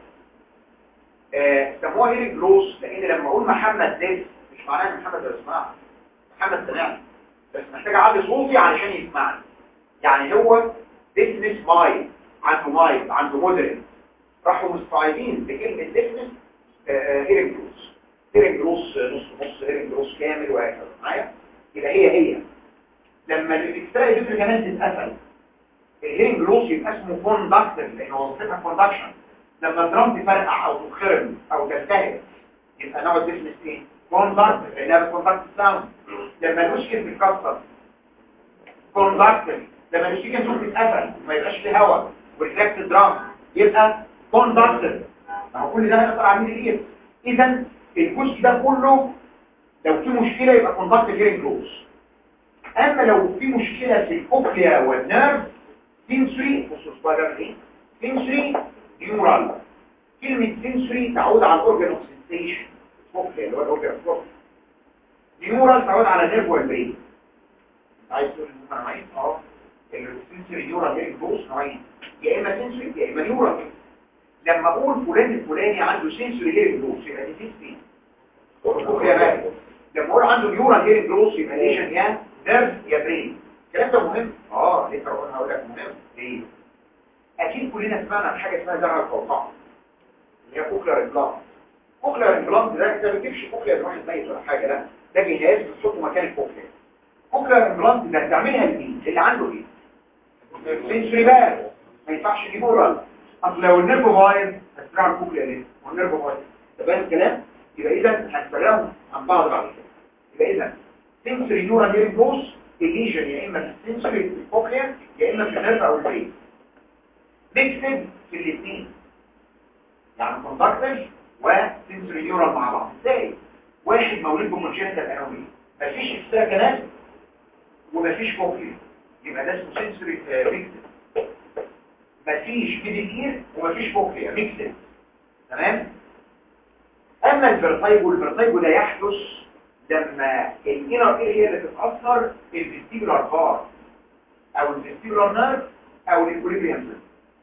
آه سموها هيرنج روز لان لما اقول محمد ديس مش معناه ان محمد ده يسمعني محمد سمعني بس محتاج اعلي صوتي علشان يسمعني يعني هو ديسنس مايل عنده مايل عنده مودرن راحوا مستعيدين بكلمه ديسنس هيرنج روز هيرنج روز نص نص هيرنج روز كامل وهكذا معايا يبقى هي هي لما الاكسترا ديبري كمان تتقفل الهيرنج روز يبقى اسمه كوندكتور لان وظيفتها كوندكشن لما الدرام تفرقع او تتخرم او تلتهب يبقى نوع ديسنس ايه كوندكتور لانها بتكوندكت الساوند لما المشكل بتتكسر كوندكتور لما الشيكن صوت يتقفل وما يبقاش فيه هواء وريفلكت درام يبقى كوندكتور ما هو كل ده هيقدر عامل ايه اذا الجزء ده كله لو في مشكله يبقى كوندكتور هيرنج لوس اما لو في مشكله في الكوكليا والنيرف سنسوري بصوا صغير ايه سنسوري نيورال كلمه سنسوري تعود على الاورجن اوف سنسيشن كوكليا اللي هو الاورجن اوف نيورال تعود على النيرف والبرين عايز تقول ان انا عايز اه السنسوري نيورال هيرنج لوس نوعين يا اما سنسوري يا اما نيورال لما اقول فلان الفلاني عنده سنسوري هيرنج لوس يبقى دي سنسوري كوكليا بقى لما اقول عنده نيورال هيرنج لوس يبقى ليشن يا نيرف يا برين الكلام ده مهم اه ليه ترى انا هقول لك مهم ليه اكيد كلنا سمعنا عن حاجه اسمها زرع القوقعه اللي هي كوكلر امبلانت كوكلر امبلانت ده انت ما بتجيبش كوكلر واحد ميت ولا حاجه لا ده جهاز بتحطه مكان الكوكلر كوكلر امبلانت ده تعملها لمين اللي عنده ايه سنسوري بقى ما ينفعش دي مورال اصل لو النيرف بايظ هتزرع الكوكلر ليه والنيرف بايظ ده باين الكلام يبقى اذا هنفرقهم عن بعض بعد كده يبقى اذا سنسوري نيورال هيرنج لوس الليجن يا اما في السنسوري في الكوكليا يا اما في النيرف او البرين ميكسد في الاثنين يعني كوندكتور وسنسوري نيورال مع بعض ازاي واحد مولود بكونجنتال انومي مفيش استراكنات ومفيش كوكليا يبقى ده اسمه سنسوري ميكسد مفيش ميدل اير ومفيش كوكليا ميكسد تمام اما الفيرتايجو الفيرتايجو ده يحدث لما الانر اير اللي تتاثر الفيستيبولار بار او الفيستيبولار نيرف او الاكوليبريم نيرف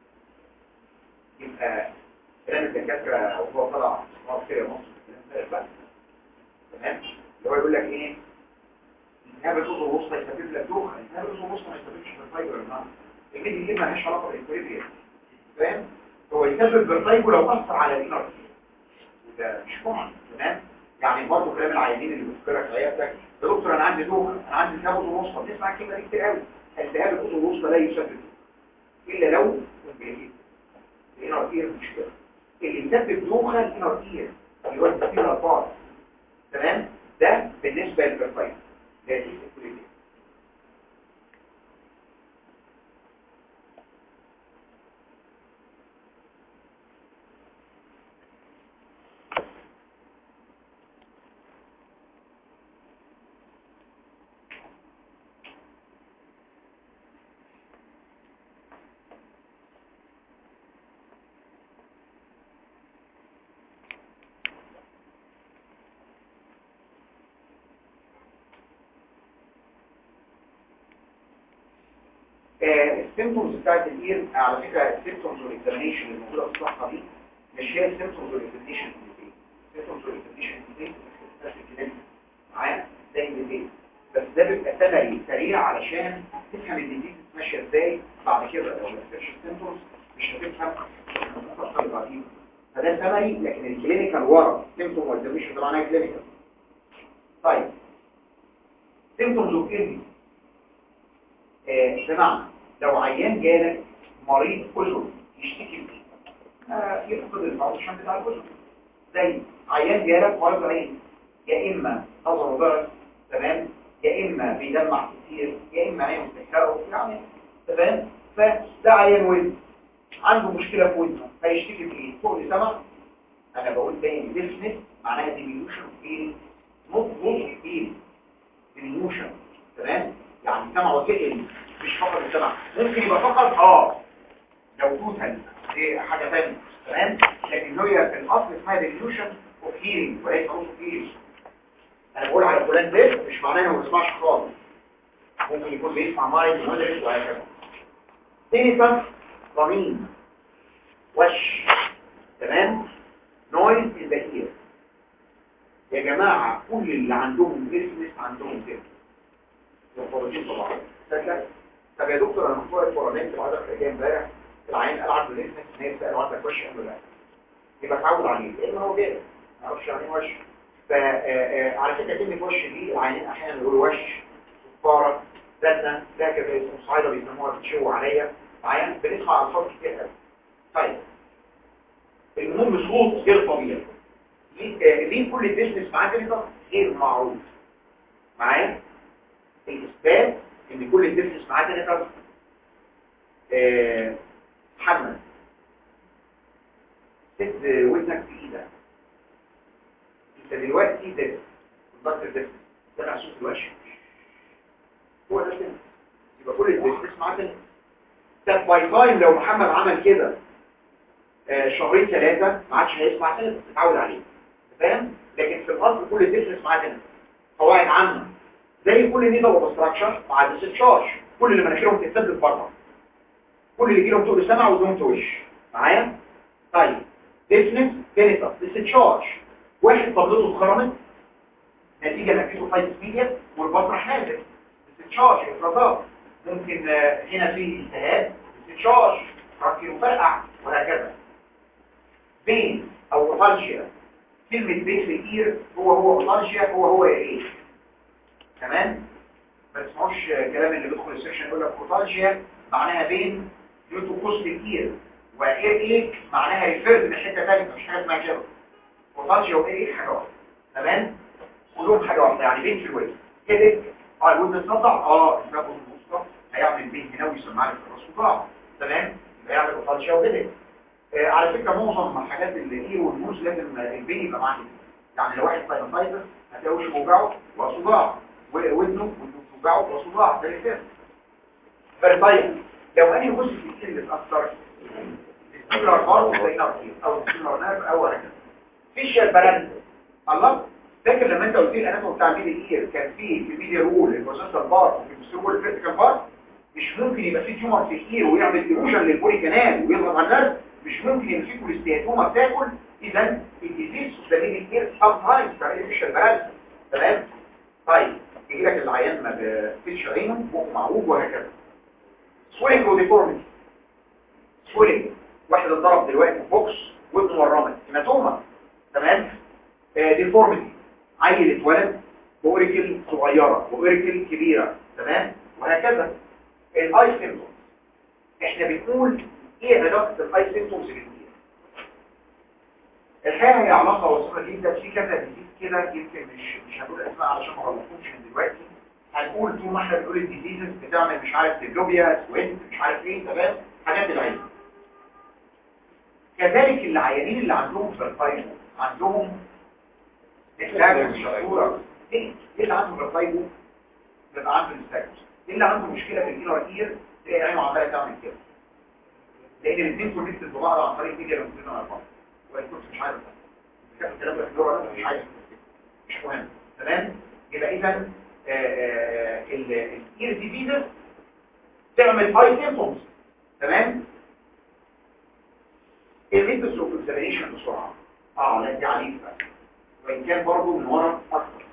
يبقى كلام الدكاتره او هو طلع خلاص كده مصر تمام اللي هو يقول لك ايه انهاب الاذن الوسطى يسبب لك دوخه انهاب الاذن الوسطى ما يسببش فيرتايجو يا جماعه الميدي دي مالهاش علاقه بالاكوليبريم فاهم هو يسبب فيرتايجو لو اثر على الانر ده مش كومن تمام يعني برضه كلام العيانين اللي بتفكرك في عيادتك يا دكتور انا عندي دوخه انا عندي التهاب اذن وسطى بنسمع الكلمه دي كتير قوي التهاب الاذن الوسطى لا يسبب الا لو الانر اير مشكله اللي يسبب دوخه الانر اير اللي هو الديستيبولار بارت تمام ده بالنسبه للبرفايل ده دي الكوليتي السيمتومز بتاعت الاير على فكره السيمتومز والاكزامينشن اللي موجوده في الصفحه دي مش هي السيمتومز والاكزامينشن اللي السيمتومز والاكزامينشن اللي بس كده معايا زي اللي بس ده بيبقى سمري سريع علشان تفهم الديزيز ماشيه ازاي بعد كده لو ما فهمتش السيمتومز مش هتفهم المخطط القديم فده سمري لكن الكلينيكال ورا سيمتوم والاكزامينشن ده معناها كلينيكال طيب سيمتومز اوف ايه بمعنى لو عيان جالك مريض اذن يشتكي من آه يفقد الفانكشن بتاع الاذن زي عيان جالك مريض عين يا اما نظره ضرر تمام يا اما بيدمع كتير يا اما عينه بتحرقه يعني تمام فده عيان ودن عنده مشكله في ودنه هيشتكي بايه فوق سمع انا بقول تاني ديفنس معناها ديميوشن في نوت نوت في ديميوشن تمام يعني سمعه تقل مش فقط السمع ممكن يبقى فقط اه لو توتال دي حاجة ثانيه تمام لكن هي في الاصل اسمها ديليوشن اوف هيرنج وليس اوف هيرنج انا بقول على فلان ده مش معناه انه ما بيسمعش خالص ممكن يكون بيسمع مايند مدرس وهكذا تاني صف ضمين وش تمام نويز ان ذا اير يا جماعه كل اللي عندهم بيزنس عندهم كده الفرجين طبعا سكت طب يا دكتور انا مقطوع الفورانات في العدد اللي امبارح العين قال عنده لسه الناس سالوا عندك وش قال له لا يبقى اتعود عليه لان هو جاي ما اعرفش يعني وش فعلى فكره كلمه وش دي العينين احيانا يقولوا وش صفاره زنه ده كده اسمه صعيده بيسموها بتشو عليا معايا بنسمع الفاظ كتير قوي طيب المهم صوت غير طبيعي ليه كل البيزنس معاه كده غير معروف معايا الإثبات إن كل الدفنس معاه تنفر آه محمد سد ودنك في إيدك أنت دلوقتي دفن الضغط الدفن ده صوت الوش هو ده تنفس يبقى كل الدفنس معاه تنفس طب باي تايم لو محمد عمل كده آه شهرين ثلاثة ما عادش هيسمع تنفس تتعود عليه فاهم؟ لكن في الأصل كل الدفنس معاه تنفس قواعد عامة زي كل نيدل اوبستراكشن مع الديسشارج كل اللي مناخيرهم تتسدد بره كل اللي يجيلهم تقول سمع ودهم وش معايا طيب ديفنس بينيتر ديسشارج واحد طبلته اتخرمت نتيجه نتيجه فايت ميديا والبطرح نازل ديسشارج افرازات ممكن هنا في التهاب ديسشارج ركي وفرقع وهكذا بين او اوتالجيا كلمه بين في الاير هو هو اوتالجيا هو هو ايه تمام ما تسمعوش كلام اللي بيدخل السكشن يقول لك اوتالجيا معناها بين يوتو كوست كتير واير ايه معناها ريفيرد من حته ثانيه مش حاجه اسمها كده اوتالجيا واير ايه حاجه واحده تمام كلهم حاجه واحده يعني بين في الوجه كده اه الودن تصدع اه الباب الوسطى هيعمل بين هنا ويسمع لك الراس وطلع تمام يبقى يعمل اوتالجيا وكده آه على فكره معظم حاجات الاير والنوز لازم البين يبقى معاه يعني لو واحد ساينسايتس هتلاقي وشه موجعه وصداع ودنه ودنه توجعه وصداع ده الكلام فطيب لو انهي جزء في الكيل اللي اتاثر السيلر بار او السيلر نيرف او هكذا فيشال بالانس الله فاكر لما انت قلت لي الاناتوم بتاع الميدل اير كان فيه في الميديا رول البروسيسور بار وفي السيرول الفيرتيكال بار مش ممكن يبقى فيه تيومر في الاير ويعمل ايروجن للبولي كانال ويضغط على النرف مش ممكن يبقى فيه كوليستياتوما بتاكل اذا الديزيز اوف ذا ميدل اير سام تايمز بتعمل فيشال بالانس تمام طيب يجي لك العيان ما بيفتش عينه بقه معوج وهكذا سويلنج وديفورميتي سويلنج واحد اتضرب دلوقتي في بوكس ودنه ورمت هيماتوما تمام آه ديفورميتي عيل اتولد بأوريكل صغيرة وأوريكل كبيرة تمام وهكذا الاي سيمتومز احنا بنقول ايه علاقة الاي سيمتومز بالكبير الحقيقه هي علاقه وثيقه جدا في كذا ديزيز كده يمكن مش مش هنقول اسماء علشان ما غلطهمش من دلوقتي هنقول طول ما احنا بنقول الديزيزز بتعمل مش عارف ديبلوبيا سوينت مش عارف ايه تمام حاجات العين كذلك العيانين اللي عندهم فيرتايجو عندهم استاجوس شطوره ايه اللي عنده فيرتايجو بيبقى عنده استاجوس ايه اللي عنده مشكله في الانر اير تلاقي عينه عماله تعمل كده لان الاثنين كونكتد ببعض عن طريق ميديا لونجيتودينال اربعه وان كنت مش عارف كان الكلام ده في اللغه مش عايز مش مهم تمام يبقى اذا الاير ديزيز تعمل هاي سيمبتومز تمام الميثودز اوف اكزامينيشن بسرعه اه لا دي عليك بقى وان كان برضه من ورا اكتر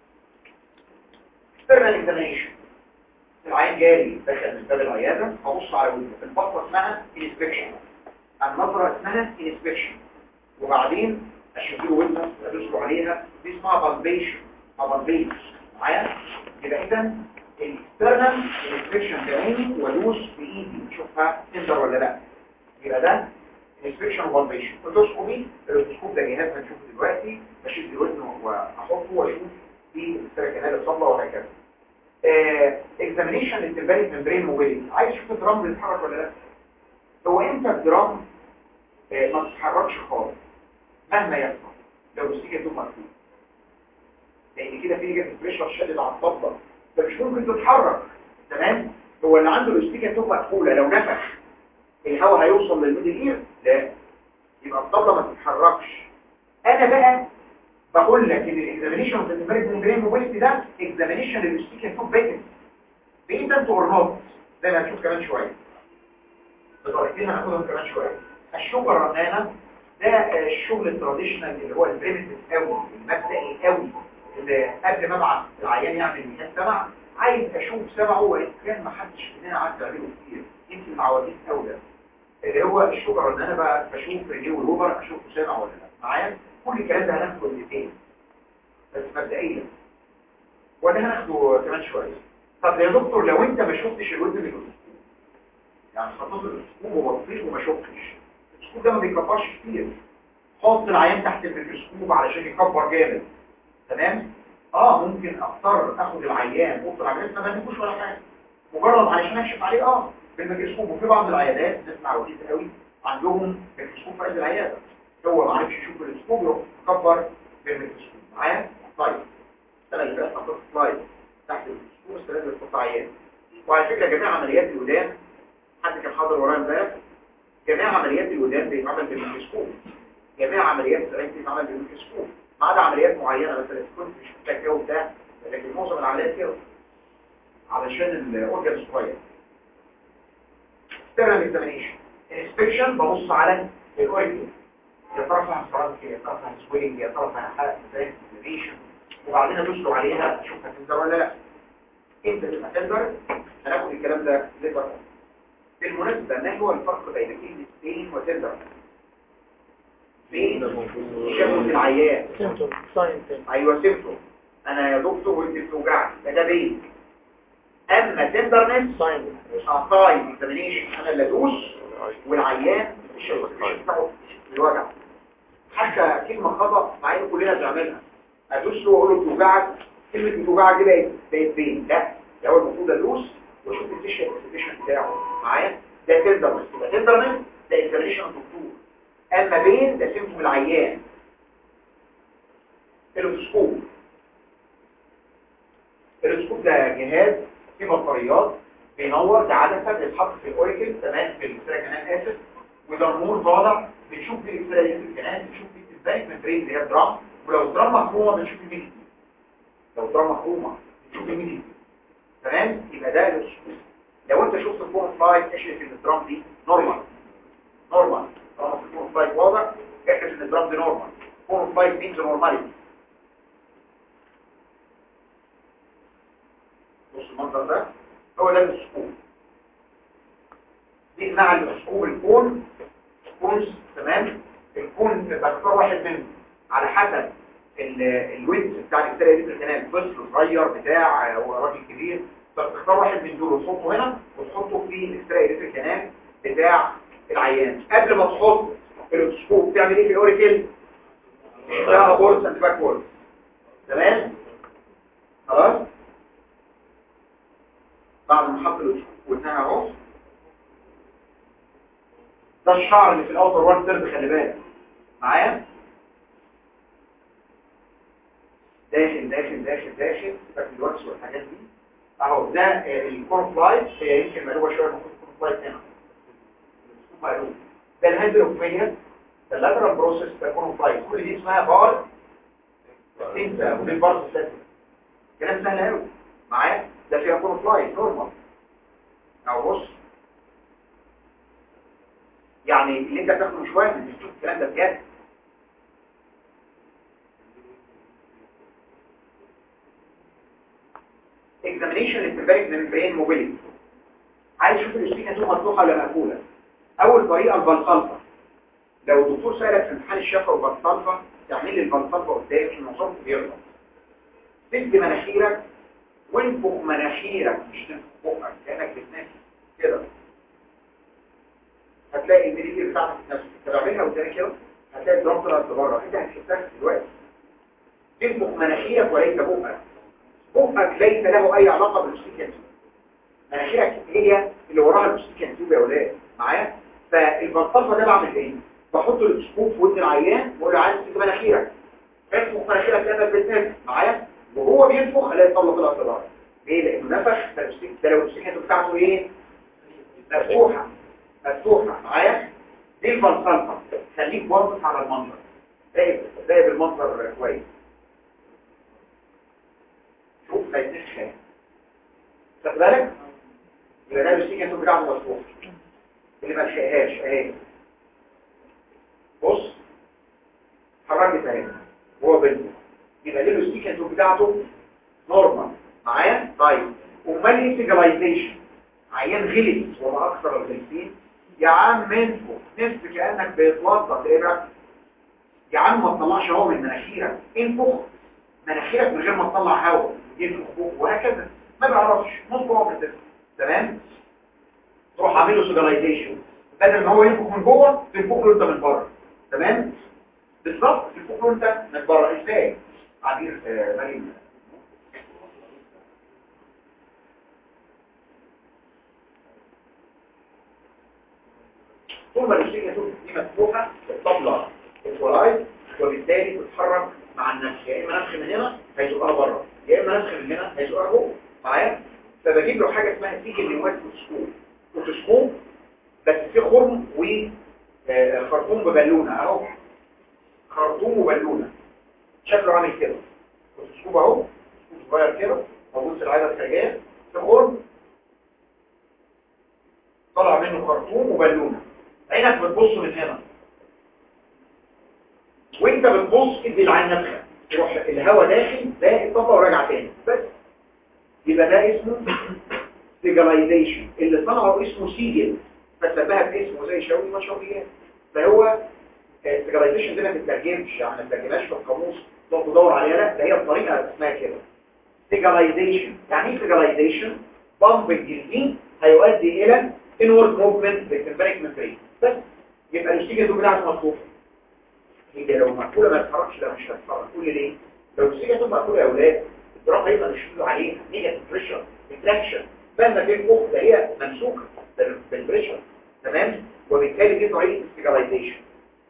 اكسترنال اكزامينيشن العين جالي دخل من باب العياده هبص على وجهه الفقره اسمها انسبكشن النظره اسمها انسبكشن وبعدين اشوف له ودنه ادوس له عليها دي اسمها بالبيشن بالبيش معايا يبقى اذا الاكسترنال انسبكشن بعيني وادوس بايدي اشوفها تقدر ولا لا يبقى ده انسبكشن وبالبيشن الاندوسكوبي الاندوسكوب ده جهاز هنشوفه دلوقتي بشد الودن واحطه واشوف في السركنات الصلبه وهكذا اكزامينيشن للتمباريك ممبرين موبيليتي عايز اشوف الدرام بيتحرك ولا لا هو امتى الدرام آه ما بتتحركش خالص مهما يحصل لو السيجا تبقى مقفول لان كده في نيجاتيف بريشر شدد على الطبله فمش ممكن تتحرك تمام هو اللي عنده الاستيكا تبقى مقفوله لو نفخ الهواء هيوصل للميدل اير لا يبقى الطبله ما تتحركش انا بقى بقول لك ان الاكزامينيشن في التمباريك ممبرين موبيليتي ده اكزامينيشن للاستيكا توب بيتن بيتنت اور نوت زي ما هنشوف كمان شويه بطريقتين هناخدهم كمان شويه الشوكه الرنانه ده الشغل التراديشنال اللي هو البريمتيف قوي المبدئي قوي اللي قبل ما ابعت العيان يعمل ميزان سمع عايز اشوف سمعه وان كان ما حدش مننا عدى عليه كتير يمكن العواجيز قوي ده اللي هو الشوكه الرنانه بقى بشوف رجليه والوبر اشوفه سامع ولا لا معايا كل الكلام ده هناخده الاثنين بس مبدئيا وده هناخده كمان شويه طب يا دكتور لو انت ما شفتش الودن من الاسبوع يعني خطوط الاسبوع وبطيء وما شفتش الاسبوع ده ما بيكبرش كتير حط العيان تحت الميكروسكوب علشان يكبر جامد تمام اه ممكن اضطر اخد العيان اوضه العمليات ما بنكوش ولا حاجه مجرد علشان اكشف عليه اه بالميكروسكوب وفي بعض العيادات نسمع وليد قوي عندهم ميكروسكوب في قلب العياده هو ما عرفش يشوف الاسكوب يروح مكبر بالميكروسكوب معايا طيب انا اللي بقى حطيت سلايد تحت الميكروسكوب السلايد اللي بتحط عيان وعلى فكره جميع عمليات الودان حد كان حاضر ورايا امبارح جميع عمليات الودان بيتعمل بالميكروسكوب جميع عمليات العين بتتعمل بالميكروسكوب ما عدا عمليات معينه مثلا كنت مش محتاج جو ده لكن معظم العمليات كده علشان الاورجن صغير external examination inspection ببص على الاورجن يا ترى فيها فرانك يا ترى فيها سوينج يا ترى فيها حلقه زي انفليشن وبعدين ادوس عليها اشوف هتندر ولا لا انت تبقى تندر هناخد الكلام ده ليتر بالمناسبه ما هو الفرق بين كلمه بين وتندر بين شبه العيان ايوه سيمتوم انا يا دكتور وانت بتوجعني ده ده بين اما تندرنس ساين اكزامينيشن انا اللي ادوس والعيان مش بتاعه الوجع حتى كلمة خطأ مع ان كلنا بنعملها ادوس له واقول له بتوجعك كلمة بتوجعك دي بقت بقت بين لا ده هو المفروض ادوس واشوف الفيشن الفيشن بتاعه معايا ده تندرنس يبقى تندرنس ده اكزامينيشن الدكتور اما بين ده سيمتوم العيان الاوتوسكوب الاوتوسكوب ده جهاز فيه بطاريات بينور ده عدسه بيتحط في الاوريكل تمام في السيركنال اسيد وده نور طالع بنشوف دي الاكسلاريات في الكنال بنشوف دي ازاي من برين اللي هي درام ولو الدرام مخرومه بنشوف الميدي لو الدرام مخرومه بنشوف الميدي تمام يبقى ده الاوتوسكوب لو انت شفت الفور سلايد اشرف ان الدرام دي نورمال نورمال طالما في الفور سلايد واضح احرص ان الدرام دي نورمال فور سلايد مينز نورماليتي بص المنظر ده هو ده الاوتوسكوب دي مع الاوتوسكوب الكون كونز تمام الكون بختار واحد منهم على حسب الويدز بتاع الاكسيريا دي الكنال طفل صغير بتاع راجل كبير فبتختار واحد من دول وتحطه هنا وتحطه في الاكسيريا دي الكنال بتاع العيان قبل ما تحط الاوتوسكوب تعمل ايه في الاوريكل اسمها بورس اند باك بورس تمام خلاص بعد ما حط الاسكوب وانتهى اهو ده الشعر اللي في الاوتر وان ثيرد خلي بالك معايا داخل داخل داخل داخل شكل الوكس والحاجات دي اهو ده الكورن فلايت هي يمكن مقلوبه شويه المفروض الكورن فلايت هنا مقلوب ده الهيدروفيليا ده اللاترال بروسيس ده كورن فلايت كل دي اسمها بار انت ودي البارس السادسه كلام سهل قوي معايا ده فيها كورن فلايت نورمال اهو بص يعني اللي انت بتاخده مش واحد مش تشوف الكلام ده بجد examination للتبارك membrane mobility عايز اشوف الاسبيكه دي مفتوحه ولا مقفوله اول طريقه البلطلفه لو الدكتور سالك في امتحان الشفا وبلطلفه تعمل لي البلطلفه قدامك المصاب بيغلط تد مناخيرك وانفخ مناخيرك مش تنفخ بقك كانك بتنفخ كده هتلاقي الميليتير بتاعتك نفسك تبعملها قدامك كده هتلاقي الدرام طلعت لبره انت هتحسها دلوقتي تنفخ مناخيرك وليس بقك بقك ليس له اي علاقه بالاوكسيجين مناخيرك هي اللي وراها الاوكسيجين تيوب يا اولاد معايا فالبلطفه ده بعمل ايه بحط الاسكوب في ودن العيان واقول له عايز تسيب مناخيرك انفخ مناخيرك لانك بتنفخ معايا وهو بينفخ الاقي الطبله طلعت لبره ليه لانه نفخ فالاوكسيجين ده لو الاوكسيجين بتاعته ايه مفتوحه مفتوحه معايا دي البلطفه خليك واقف على المنظر راقب راقب المنظر كويس شوف ما يتنسش حاجه خد بالك يبقى ده بيشتكي انتوا بتاعه مظبوط اللي ما لحقهاش اهي بص حركت اهي هو بنته يبقى دي الستيك انتوا بتاعته نورمال معايا طيب امال ايه سيجلايزيشن عيان غلس وما اكثر الغلسين يا عم انفخ نفس كانك بيتوضى ايه بقى يا عم ما تطلعش هواء من مناخيرك انفخ مناخيرك من غير ما تطلع هواء ينفخ فوق وهكذا ما بيعرفش نص هو في تمام تروح عامل له سيجلايزيشن بدل ما هو ينفخ من جوه تنفخ له انت من بره تمام بالظبط تنفخ له انت من بره ازاي عبير آه مريم طول ما الشيء دي مفتوحه الطبله الولايت وبالتالي تتحرك مع النفس يا اما نفخ من هنا هيزقها بره يا اما نفخ من هنا هيزقها جوه معايا فبجيب له حاجه اسمها تيجي نيومات فوتوسكوب فوتوسكوب بس في خرم وخرطوم ببالونه اهو خرطوم وبالونه شكله عامل كده فوتوسكوب اهو فوتوسكوب صغير كده موجود في العياده الخارجيه في خرم طلع منه خرطوم وبالونه عينك بتبص من هنا وانت بتبص ادي العين نفخه يروح الهواء داخل ده الطبقه وراجع تاني بس يبقى ده اسمه سيجلايزيشن اللي صنعه اسمه سيجل فسماها باسمه زي شاوي مشروعيات فهو السيجلايزيشن دي ما تترجمش يعني ما تترجمهاش في القاموس تقعد تدور عليها لا ده هي الطريقه اسمها كده سيجلايزيشن يعني ايه سيجلايزيشن بامب الجلدين هيؤدي الى انورد موفمنت للتمبريك ممبرين بس يبقى الستيجن دول بتاعته مفتوحه هي لو مقفوله ما تتحركش لا مش هتتحرك كل ليه لو الستيجن دول مقفوله يا اولاد الدرام هيبقى مش عليها نيجاتيف بريشر انتراكشن مهما تنفخ ده هي ممسوكه بالبريشر تمام وبالتالي دي طريقه السيجلايزيشن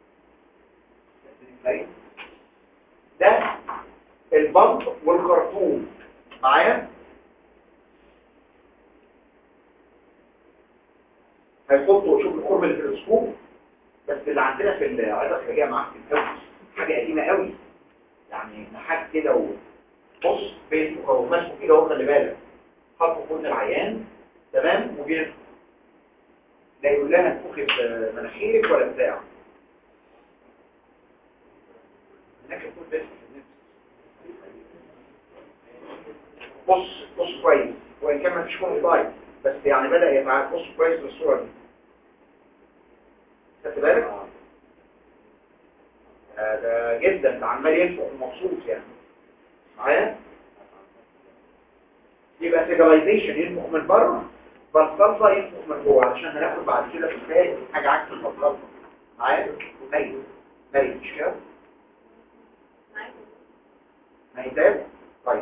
ده البمب والخرطوم معايا هيحطوا شوف القرب اللي في الاسكوب بس اللي عندنا في العيادة الخارجية معاك قوي حاجة قديمة قوي يعني نحاس كده وبص بين ماسكه كده اهو خلي بالك حطه في ودن العيان تمام وبينفخ لا يقول لها انفخي بمناخيرك ولا بتاع هناك يكون بس بص بص كويس وان كان ما فيش كون ضايع بس يعني بدأ يتعاد بص كويس بالصورة دي خدت بالك؟ ده جدا ده عمال ينفخ ومبسوط يعني معايا؟ يبقى سيجلايزيشن ينفخ من بره بلطلطه ينفخ من جوه علشان هناخد بعد كده في الثاني حاجه عكس البلطلطه معايا؟ مريض مريض مش كده؟ هيتاب طيب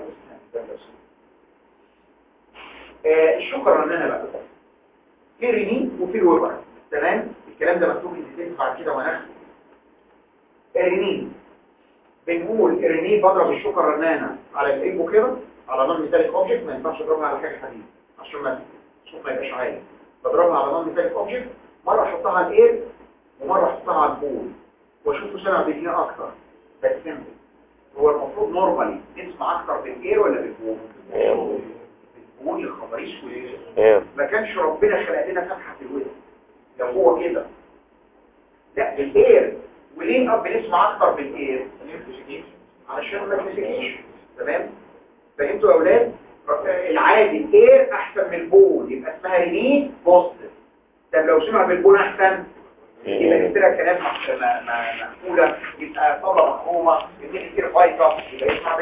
آه الشكر رنانه بقى في رينين وفي الوبر تمام الكلام ده مكتوب في بعد كده ونخ الرينين بنقول الرينين بضرب الشكر رنانه على الايبو كده على نون ميتاليك اوبجكت ما ينفعش اضربها على حاجه حديد عشان ما الصوت ما يبقاش عالي بضربها على نون ميتاليك اوبجكت مره احطها على الاير ومره احطها على البول واشوفه سمع بيدينا اكتر بس سمبل هو المفروض نورمالي نسمع اكتر بالاير ولا بالبول بالبول يا خبر اسود ما كانش ربنا خلق لنا فتحه في الودن لو هو كده لا بالاير وليه اب بنسمع اكتر بالاير علشان ما تمسكيش تمام فهمتوا يا اولاد العادي الاير احسن من البول يبقى اسمها رينين بوزيتيف طب لو سمع بالبول احسن يبقى كده كلام مقفوله يبقى طبقه مفهومه يبقى كتير فايته يبقى يسمع